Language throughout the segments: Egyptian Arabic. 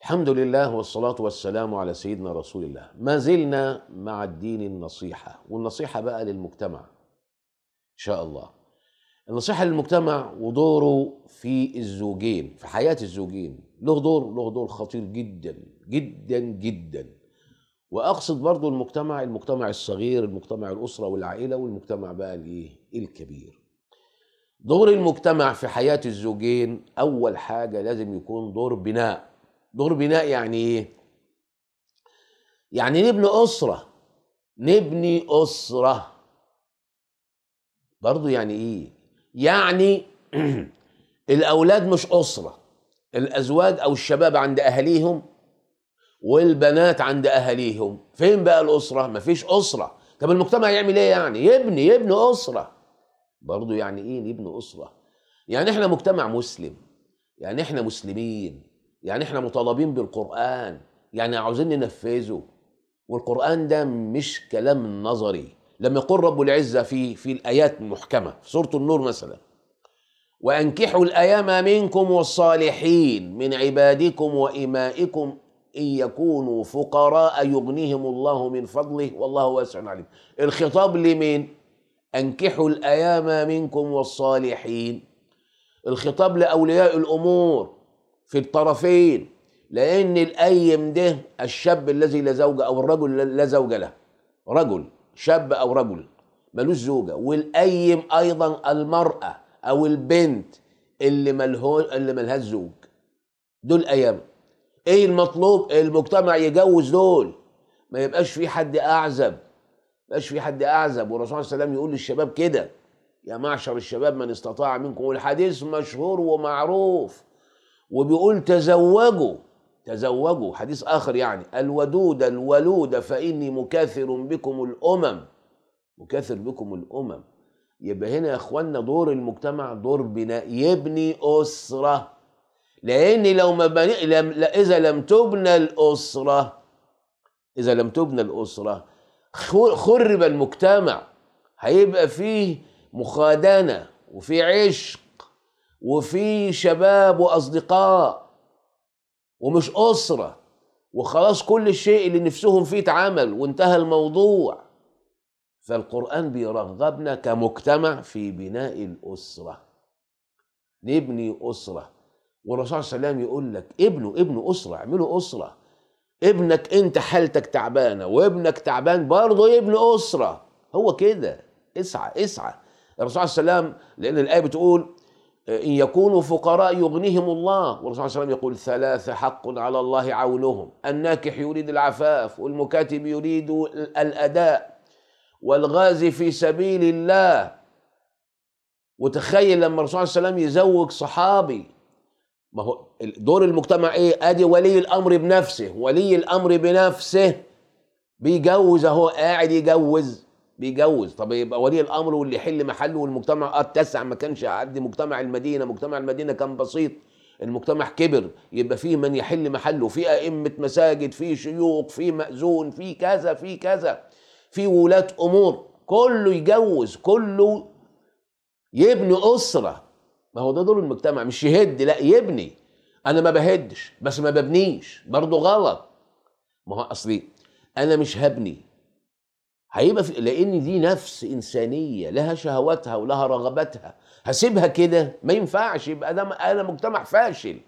الحمد لله والصلاة والسلام على سيدنا رسول الله ما زلنا مع الدين النصيحة والنصيحة بقى للمجتمع إن شاء الله النصيحة للمجتمع ودوره في الزوجين في حياة الزوجين له دور له دور خطير جدا جدا جدا وأقصد برضو المجتمع المجتمع الصغير المجتمع الأسرة والعائلة والمجتمع بقى الإيه الكبير دور المجتمع في حياة الزوجين أول حاجة لازم يكون دور بناء دور بناء يعني إيه؟ يعني نبني أسرة نبني أسرة برضو يعني إيه؟ يعني الأولاد مش أسرة الأزواج أو الشباب عند أهاليهم والبنات عند أهاليهم فين بقى الأسرة؟ مفيش أسرة طب المجتمع يعمل إيه يعني؟ يبني يبني أسرة برضو يعني ايه نبني اسره يعني احنا مجتمع مسلم يعني احنا مسلمين يعني احنا مطالبين بالقران يعني عاوزين ننفذه والقران ده مش كلام نظري لما يقول رب العزه في في الايات المحكمه في سوره النور مثلا وانكحوا الايام منكم والصالحين من عبادكم وامائكم ان يكونوا فقراء يغنيهم الله من فضله والله واسع عليم الخطاب لمين أنكحوا الأيام منكم والصالحين الخطاب لأولياء الأمور في الطرفين لأن الأيم ده الشاب الذي لا زوج أو الرجل لا زوج له رجل شاب أو رجل ملوش زوجة والأيم أيضا المرأة أو البنت اللي ملهو اللي ملهاش زوج دول أيام إيه المطلوب المجتمع يجوز دول ما يبقاش في حد أعزب بقاش في حد اعزب والرسول صلى الله عليه وسلم يقول للشباب كده يا معشر الشباب من استطاع منكم والحديث مشهور ومعروف وبيقول تزوجوا تزوجوا حديث اخر يعني الودود الولود فاني مكاثر بكم الامم مكاثر بكم الامم يبقى هنا يا اخوانا دور المجتمع دور بناء يبني اسره لان لو ما بني لم اذا لم تبنى الاسره اذا لم تبنى الاسره خرب المجتمع هيبقى فيه مخادنة وفي عشق وفي شباب وأصدقاء ومش أسرة وخلاص كل الشيء اللي نفسهم فيه اتعمل وانتهى الموضوع فالقرآن بيرغبنا كمجتمع في بناء الأسرة نبني أسرة والرسول صلى الله عليه وسلم يقول لك ابنوا ابنوا أسرة اعملوا أسرة ابنك انت حالتك تعبانه وابنك تعبان برضه يبني اسره هو كده اسعى اسعى الرسول صلى الله عليه وسلم لان الايه بتقول ان يكونوا فقراء يغنيهم الله والرسول صلى الله عليه وسلم يقول ثلاث حق على الله عونهم الناكح يريد العفاف والمكاتب يريد الاداء والغازي في سبيل الله وتخيل لما الرسول صلى الله عليه وسلم يزوج صحابي ما هو دور المجتمع ايه ادي ولي الامر بنفسه ولي الامر بنفسه بيجوز اهو قاعد يجوز بيجوز طب يبقى ولي الامر واللي يحل محله والمجتمع اتسع ما كانش قد مجتمع المدينه مجتمع المدينه كان بسيط المجتمع كبر يبقى فيه من يحل محله في ائمه مساجد في شيوخ في مأذون في كذا في كذا في ولاة امور كله يجوز كله يبني اسره ما هو ده دور المجتمع مش يهد لا يبني انا ما بهدش بس ما ببنيش برضه غلط ما هو اصلي انا مش هبني هيبقى في لان دي نفس انسانيه لها شهواتها ولها رغباتها هسيبها كده ما ينفعش يبقى ده انا مجتمع فاشل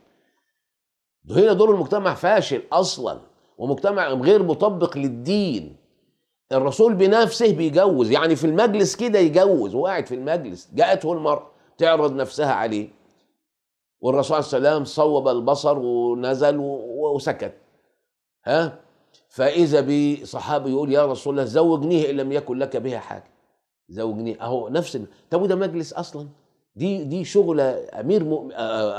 هنا دور المجتمع فاشل اصلا ومجتمع غير مطبق للدين الرسول بنفسه بيجوز يعني في المجلس كده يجوز وقاعد في المجلس جاءته المرأة تعرض نفسها عليه والرسول صلى الله عليه وسلم صوب البصر ونزل وسكت ها فاذا بصحابي يقول يا رسول الله زوجنيه ان لم يكن لك بها حاجه زوجنيه اهو نفس ال... طب وده مجلس اصلا دي دي شغله امير م...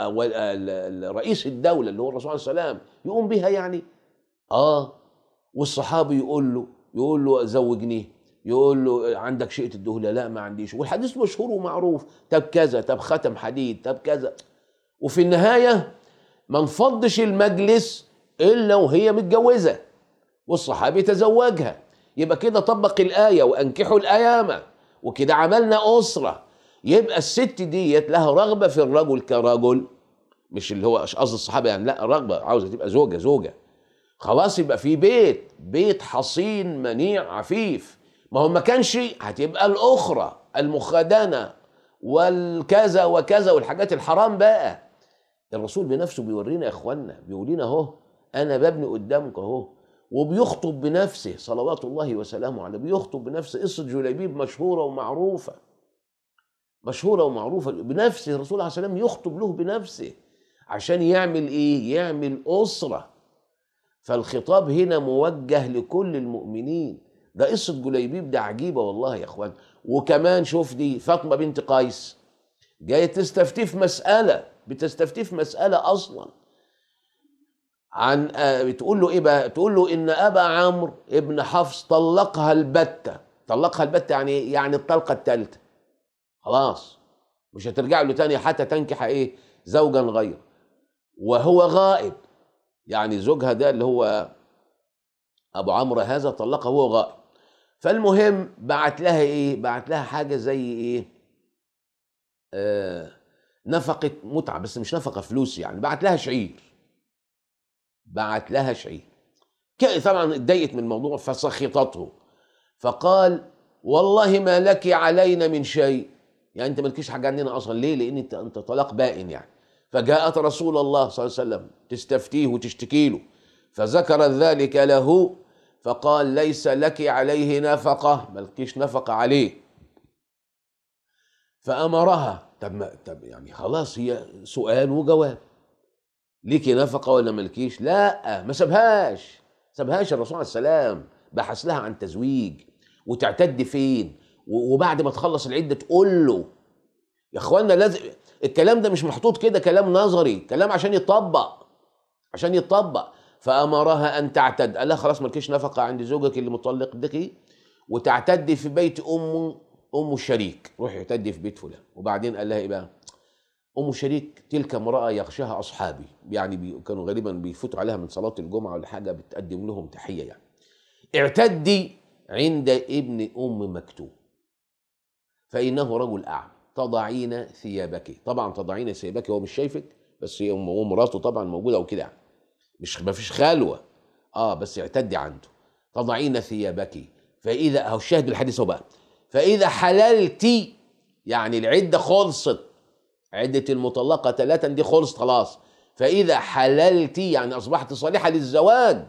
رئيس الدوله اللي هو الرسول صلى الله عليه وسلم يقوم بها يعني اه والصحابي يقول له يقول له زوجنيه يقول له عندك شيء تديه لا ما عنديش والحديث مشهور ومعروف طب كذا طب ختم حديد طب كذا وفي النهايه ما انفضش المجلس الا وهي متجوزه والصحابي تزوجها يبقى كده طبق الايه وانكحوا الايام وكده عملنا اسره يبقى الست ديت لها رغبه في الرجل كرجل مش اللي هو مش قصد الصحابه يعني لا رغبه عاوزه تبقى زوجه زوجه خلاص يبقى في بيت بيت حصين منيع عفيف ما هو ما كانش هتبقى الاخرى المخادنه والكذا وكذا والحاجات الحرام بقى الرسول بنفسه بيورينا يا اخوانا بيقول لنا اهو انا ببني قدامك اهو وبيخطب بنفسه صلوات الله وسلامه عليه بيخطب بنفسه قصه جليبيب مشهوره ومعروفه مشهوره ومعروفه بنفسه الرسول عليه السلام يخطب له بنفسه عشان يعمل ايه يعمل اسره فالخطاب هنا موجه لكل المؤمنين ده قصه جليبيب ده عجيبه والله يا اخوان وكمان شوف دي فاطمه بنت قيس جايه تستفتي في مساله بتستفتي في مساله اصلا عن آه، بتقول له ايه بقى تقول له ان ابا عمرو ابن حفص طلقها البته طلقها البته يعني إيه؟ يعني الطلقه الثالثه خلاص مش هترجع له تاني حتى تنكح ايه زوجا غيره وهو غائب يعني زوجها ده اللي هو ابو عمرو هذا طلقها وهو غائب فالمهم بعت لها ايه بعت لها حاجه زي ايه آه نفقه متعه بس مش نفقه فلوس يعني بعت لها شعير بعت لها شعير ك- طبعا اتضايقت من الموضوع فسخطته فقال والله ما لك علينا من شيء يعني انت مالكيش حاجه عندنا اصلا ليه لان انت انت طلاق بائن يعني فجاءت رسول الله صلى الله عليه وسلم تستفتيه وتشتكي له فذكر ذلك له فقال ليس لك عليه نفقه مالكيش نفقه عليه فامرها طب ما طب يعني خلاص هي سؤال وجواب ليكي نفقه ولا مالكيش لا ما سابهاش سابهاش الرسول عليه السلام بحث لها عن تزويج وتعتد فين و- وبعد ما تخلص العده تقول له يا اخوانا لازم الكلام ده مش محطوط كده كلام نظري كلام عشان يطبق عشان يطبق فامرها ان تعتد قال لها خلاص مالكيش نفقه عند زوجك اللي مطلق بك وتعتدي في بيت ام ام الشريك روحي اعتدي في بيت فلان وبعدين قال لها ايه بقى ام الشريك تلك امراه يغشاها اصحابي يعني بي كانوا غالبا بيفوتوا عليها من صلاه الجمعه ولا حاجه بتقدم لهم تحيه يعني اعتدي عند ابن ام مكتوم فانه رجل اعمى تضعين ثيابك طبعا تضعين ثيابك هو مش شايفك بس هي أم- ومراته طبعا موجوده وكده يعني مش ما فيش خلوه اه بس اعتدي عنده تضعين ثيابك فاذا اهو الشاهد بالحديث هو بقى فاذا حللت يعني العده خلصت عده المطلقه ثلاثا دي خلصت خلاص فاذا حللت يعني اصبحت صالحه للزواج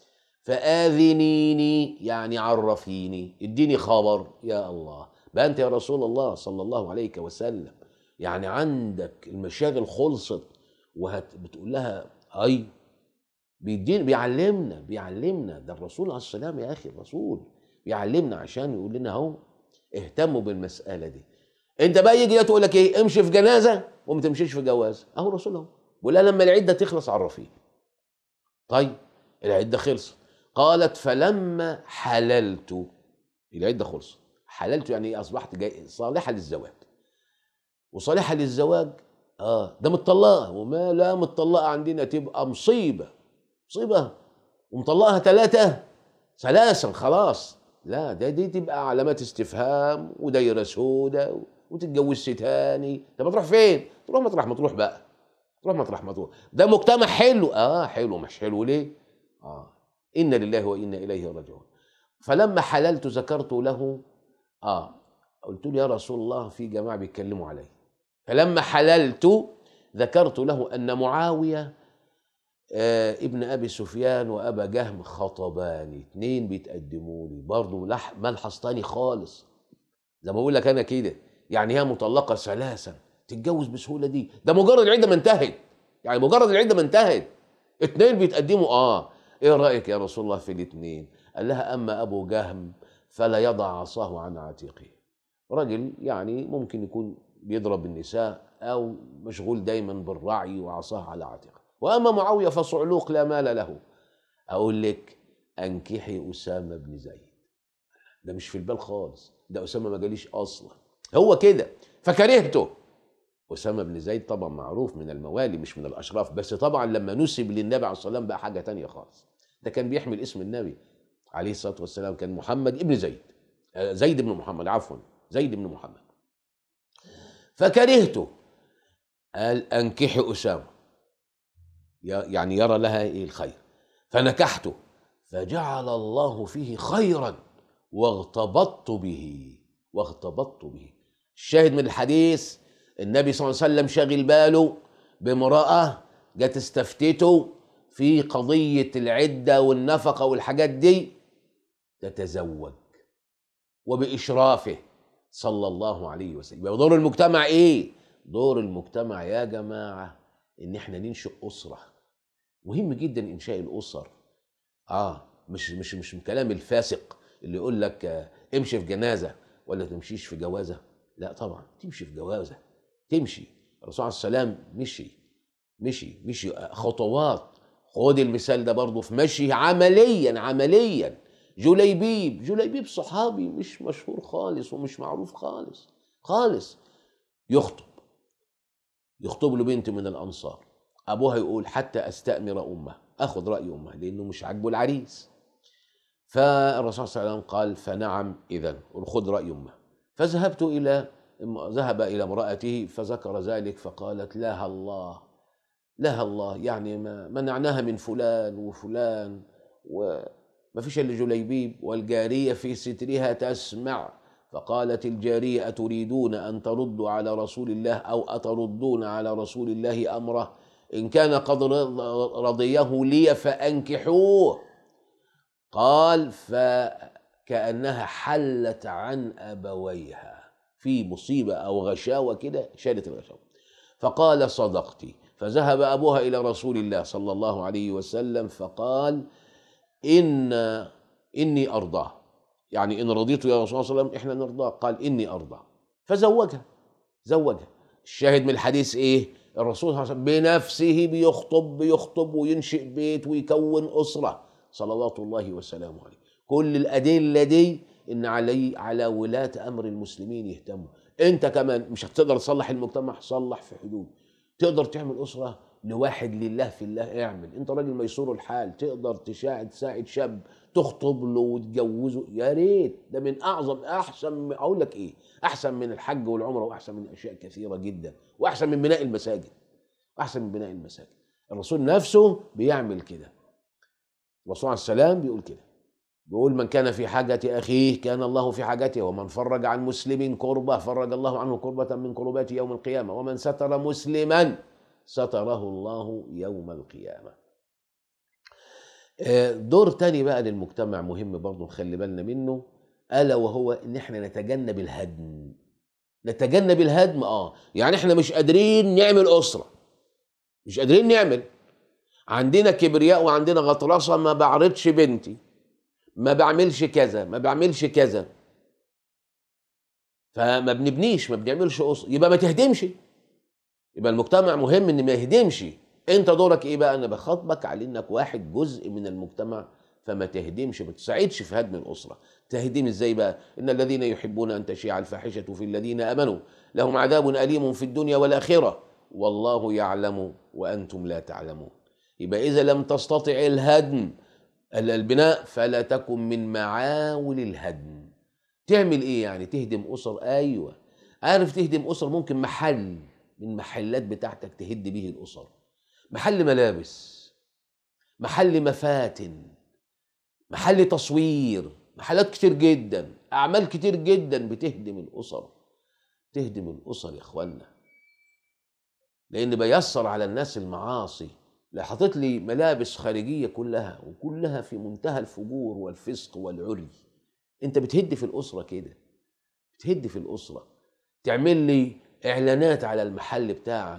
فآذنيني يعني عرفيني اديني خبر يا الله بقى انت يا رسول الله صلى الله عليه وسلم يعني عندك المشاغل خلصت وهت بتقول لها اي بيدين بيعلمنا بيعلمنا ده الرسول عليه السلام يا اخي الرسول بيعلمنا عشان يقول لنا اهو اهتموا بالمساله دي انت بقى يجي تقول لك ايه امشي في جنازه وما تمشيش في جواز اهو الرسول اهو بيقول لها لما العده تخلص عرفيه طيب العده خلصت قالت فلما حللت العده خلصت حللت يعني ايه اصبحت جاي صالحه للزواج وصالحه للزواج اه ده متطلقه وما لا متطلقه عندنا تبقى مصيبه مصيبه ومطلقها ثلاثه ثلاثا خلاص لا ده دي تبقى علامات استفهام ودايره سوداء وتتجوزش تاني طب تروح فين؟ تروح مطرح ما تروح بقى تروح مطرح ما تروح ده مجتمع حلو اه حلو مش حلو ليه؟ اه انا لله وانا اليه راجعون فلما حللت ذكرت له اه قلت له يا رسول الله في جماعه بيتكلموا علي فلما حللت ذكرت له ان معاويه آه ابن ابي سفيان وابا جهم خطباني اتنين بيتقدموا لي برضه لح- ملحظ تاني خالص زي ما بقول لك انا كده يعني هي مطلقه ثلاثا تتجوز بسهوله دي ده مجرد العده ما انتهت يعني مجرد العده ما انتهت اتنين بيتقدموا اه ايه رايك يا رسول الله في الاتنين قال لها اما ابو جهم فلا يضع عصاه عن عاتقه راجل يعني ممكن يكون بيضرب النساء او مشغول دايما بالرعي وعصاه على عاتقه واما معاويه فصعلوق لا مال له اقول لك انكحي اسامه بن زيد ده مش في البال خالص ده اسامه ما جاليش اصلا هو كده فكرهته اسامه بن زيد طبعا معروف من الموالي مش من الاشراف بس طبعا لما نسب للنبي عليه الصلاه والسلام بقى حاجه تانية خالص ده كان بيحمل اسم النبي عليه الصلاه والسلام كان محمد ابن زيد آه، زيد بن محمد عفوا زيد بن محمد فكرهته قال انكحي اسامه يعني يرى لها إيه الخير فنكحته فجعل الله فيه خيرا واغتبطت به واغتبطت به الشاهد من الحديث النبي صلى الله عليه وسلم شاغل باله بامرأة جت استفتته في قضية العدة والنفقة والحاجات دي تتزوج وبإشرافه صلى الله عليه وسلم يبقى دور المجتمع ايه دور المجتمع يا جماعة ان احنا ننشئ أسرة مهم جدا إنشاء الأسر اه مش مش مش من كلام الفاسق اللي يقول لك آه، امشي في جنازة ولا تمشيش في جوازة لا طبعا تمشي في جوازة تمشي الرسول عليه السلام مشي مشي مشي خطوات خد المثال ده برضه في مشي عمليا عمليا جليبيب جليبيب صحابي مش مشهور خالص ومش معروف خالص خالص يخطب يخطب له بنت من الانصار ابوها يقول حتى استامر امه اخذ راي امه لانه مش عاجبه العريس فالرسول صلى الله عليه وسلم قال فنعم اذا خذ راي امه فذهبت الى ذهب الى امراته فذكر ذلك فقالت لها الله لها الله يعني ما منعناها من فلان وفلان وما فيش الا جليبيب والجاريه في سترها تسمع فقالت الجاريه اتريدون ان تردوا على رسول الله او اتردون على رسول الله امره ان كان قد رضيه لي فانكحوه قال فكانها حلت عن ابويها في مصيبه او غشاوه كده شالت الغشاوه فقال صدقتي فذهب ابوها الى رسول الله صلى الله عليه وسلم فقال ان اني ارضاه يعني ان رضيت يا رسول الله صلى الله عليه وسلم احنا نرضاه قال اني ارضاه فزوجها زوجها الشاهد من الحديث ايه الرسول صلى الله عليه وسلم بنفسه بيخطب بيخطب وينشئ بيت ويكون اسره صلوات الله وسلامه عليه كل الادله دي ان علي على ولاة امر المسلمين يهتموا انت كمان مش هتقدر تصلح المجتمع صلح في حدود تقدر تعمل اسره لواحد لله في الله اعمل انت راجل ميسور الحال تقدر تساعد تساعد شاب تخطب له وتجوزه يا ريت ده من اعظم احسن اقول لك ايه احسن من الحج والعمره واحسن من اشياء كثيره جدا واحسن من بناء المساجد احسن من بناء المساجد الرسول نفسه بيعمل كده الرسول عليه السلام بيقول كده بيقول من كان في حاجة أخيه كان الله في حاجته ومن فرج عن مسلم كربة فرج الله عنه كربة من كربات يوم القيامة ومن ستر مسلما ستره الله يوم القيامة آه، دور تاني بقى للمجتمع مهم برضه نخلي بالنا منه ألا وهو إن إحنا نتجنب الهدم نتجنب الهدم آه يعني إحنا مش قادرين نعمل أسرة مش قادرين نعمل عندنا كبرياء وعندنا غطرسة ما بعرضش بنتي ما بعملش كذا ما بعملش كذا فما بنبنيش ما بنعملش أسرة يبقى ما تهدمش يبقى المجتمع مهم ان ما يهدمش انت دورك ايه بقى انا بخاطبك على انك واحد جزء من المجتمع فما تهدمش ما تساعدش في هدم الاسره تهدم ازاي بقى ان الذين يحبون ان تشيع الفاحشه في الذين امنوا لهم عذاب اليم في الدنيا والاخره والله يعلم وانتم لا تعلمون يبقى اذا لم تستطع الهدم البناء فلا تكن من معاول الهدم تعمل ايه يعني تهدم اسر ايوه عارف تهدم اسر ممكن محل من محلات بتاعتك تهد به الاسر محل ملابس محل مفاتن محل تصوير محلات كتير جدا اعمال كتير جدا بتهدم الاسر تهدم الاسر يا اخوانا لان بيسر على الناس المعاصي لا حاطط لي ملابس خارجيه كلها وكلها في منتهى الفجور والفسق والعري انت بتهد في الاسره كده بتهد في الاسره تعمل لي اعلانات على المحل بتاعك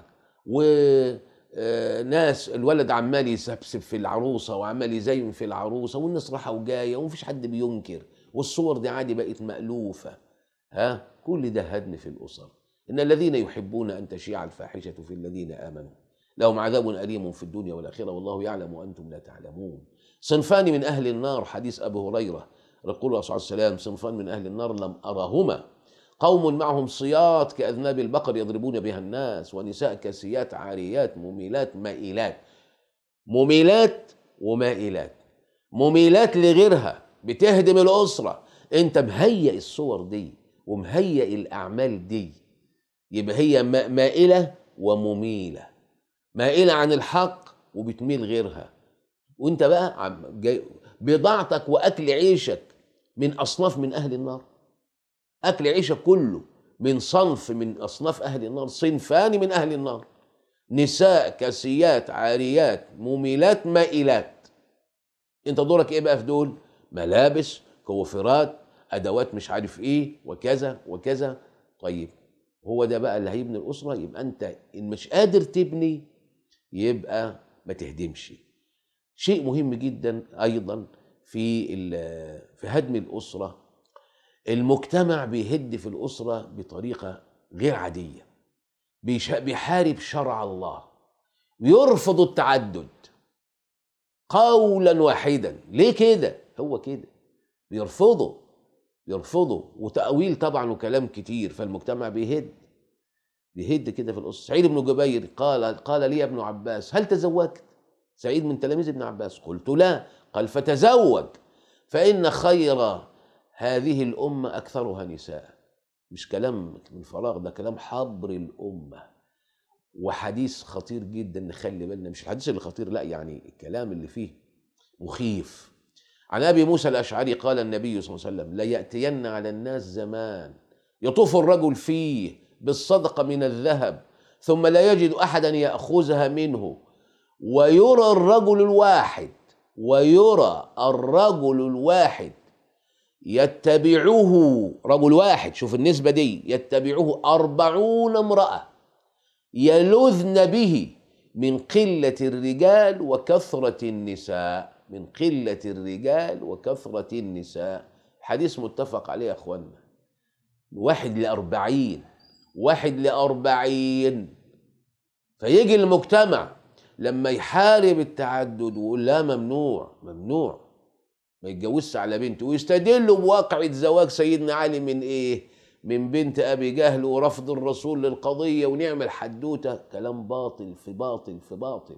وناس الولد عمال يسبسب في العروسه وعمال يزين في العروسه والناس رايحه وجايه ومفيش حد بينكر والصور دي عادي بقت مألوفه ها كل ده هدم في الاسر ان الذين يحبون ان تشيع الفاحشه في الذين امنوا لهم عذاب أليم في الدنيا والآخرة والله يعلم وأنتم لا تعلمون صنفان من أهل النار حديث أبي هريرة يقول الله صلى الله عليه وسلم صنفان من أهل النار لم أرهما قوم معهم صياط كأذناب البقر يضربون بها الناس ونساء كاسيات عاريات مميلات مائلات مميلات ومائلات مميلات لغيرها بتهدم الأسرة أنت مهيئ الصور دي ومهيئ الأعمال دي يبقى هي مائلة ومميلة مائلة عن الحق وبتميل غيرها وانت بقى عم جاي بضاعتك واكل عيشك من اصناف من اهل النار اكل عيشك كله من صنف من اصناف اهل النار صنفان من اهل النار نساء كاسيات عاريات مميلات مائلات انت دورك ايه بقى في دول ملابس كوافرات ادوات مش عارف ايه وكذا وكذا طيب هو ده بقى اللي هيبني الاسره يبقى انت ان مش قادر تبني يبقى ما تهدمش شيء مهم جدا ايضا في ال- في هدم الاسره المجتمع بيهد في الاسره بطريقه غير عاديه بيش- بيحارب شرع الله ويرفض التعدد قولا واحدا ليه كده هو كده بيرفضه يرفضه وتأويل طبعا وكلام كتير فالمجتمع بيهد بيهد كده في الأسرة سعيد بن جبير قال قال لي ابن عباس هل تزوجت سعيد من تلاميذ ابن عباس قلت لا قال فتزوج فإن خير هذه الأمة أكثرها نساء مش كلام من فراغ ده كلام حبر الأمة وحديث خطير جدا نخلي بالنا مش الحديث اللي خطير لا يعني الكلام اللي فيه مخيف عن ابي موسى الاشعري قال النبي صلى الله عليه وسلم لياتين على الناس زمان يطوف الرجل فيه بالصدقه من الذهب ثم لا يجد احدا ياخذها منه ويرى الرجل الواحد ويرى الرجل الواحد يتبعه رجل واحد شوف النسبة دي يتبعه أربعون امرأة يلذن به من قلة الرجال وكثرة النساء من قلة الرجال وكثرة النساء حديث متفق عليه يا أخوانا واحد لأربعين واحد لأربعين فيجي المجتمع لما يحارب التعدد ويقول لا ممنوع ممنوع ما يتجوزش على بنته ويستدلوا بواقعة زواج سيدنا علي من ايه؟ من بنت ابي جهل ورفض الرسول للقضية ونعمل حدوتة كلام باطل في باطل في باطل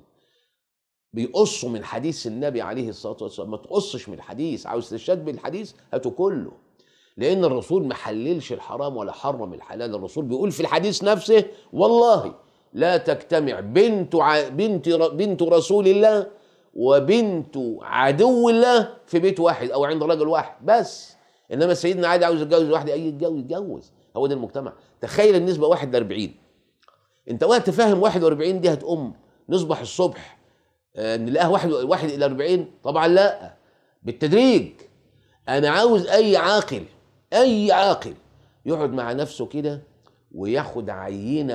بيقصوا من حديث النبي عليه الصلاة والسلام ما تقصش من الحديث عاوز تشد بالحديث هاته كله لأن الرسول ما حللش الحرام ولا حرم الحلال الرسول بيقول في الحديث نفسه والله لا تجتمع بنت ع... بنت ر... بنت رسول الله وبنت عدو الله في بيت واحد او عند رجل واحد بس انما سيدنا علي عاوز يتجوز واحده اي يتجوز يتجوز هو ده المجتمع تخيل النسبه واحد ل 40 انت وقت فاهم 41 دي هتقوم نصبح الصبح آه، نلاقيها واحد واحد الى 40 طبعا لا بالتدريج انا عاوز اي عاقل اي عاقل يقعد مع نفسه كده وياخد عينه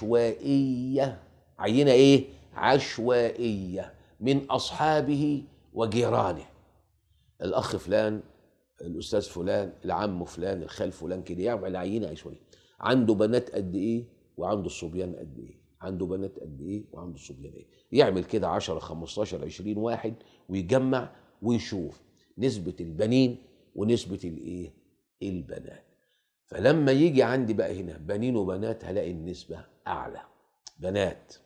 عشوائيه عينه ايه عشوائيه من اصحابه وجيرانه الاخ فلان الاستاذ فلان العم فلان الخال فلان كده يعمل عينه عشوائيه عنده بنات قد ايه وعنده الصبيان قد ايه عنده بنات قد ايه وعنده الصبيان ايه يعمل كده 10 15 20 واحد ويجمع ويشوف نسبه البنين ونسبه الايه البنات فلما يجي عندي بقى هنا بنين وبنات هلاقي النسبه اعلى بنات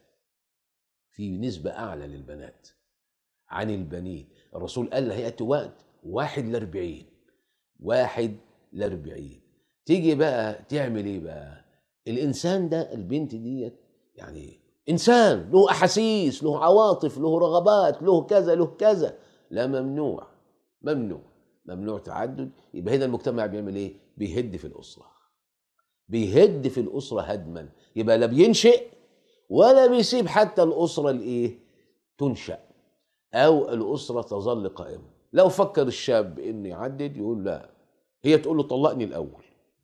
في نسبة أعلى للبنات عن البنين الرسول قال هيأتي وقت واحد لأربعين واحد لأربعين تيجي بقى تعمل ايه بقى الإنسان ده البنت ديت يعني إنسان له أحاسيس له عواطف له رغبات له كذا له كذا لا ممنوع ممنوع ممنوع تعدد يبقى هنا المجتمع بيعمل ايه بيهد في الأسرة بيهد في الأسرة هدما يبقى لا بينشئ ولا بيسيب حتى الأسرة الإيه؟ تنشأ أو الأسرة تظل قائمة لو فكر الشاب إنه يعدد يقول لا هي تقول له طلقني الأول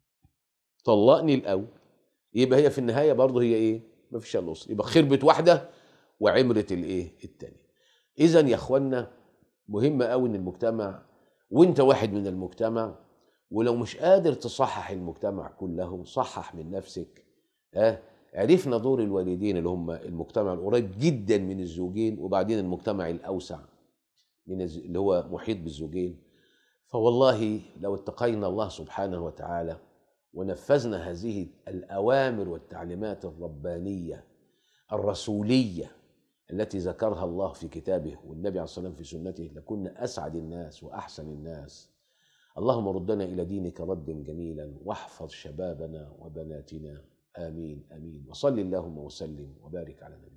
طلقني الأول يبقى هي في النهاية برضه هي إيه؟ ما فيش إلا الأسرة يبقى خربت واحدة وعمرت الإيه؟ التانية إذا يا إخوانا مهم قوي إن المجتمع وأنت واحد من المجتمع ولو مش قادر تصحح المجتمع كله صحح من نفسك ها عرفنا دور الوالدين اللي هم المجتمع القريب جدا من الزوجين وبعدين المجتمع الاوسع من الز- اللي هو محيط بالزوجين فوالله لو اتقينا الله سبحانه وتعالى ونفذنا هذه الاوامر والتعليمات الربانيه الرسوليه التي ذكرها الله في كتابه والنبي عليه الصلاه والسلام في سنته لكنا اسعد الناس واحسن الناس اللهم ردنا الى دينك ردا جميلا واحفظ شبابنا وبناتنا امين امين وصل اللهم وسلم وبارك على نبينا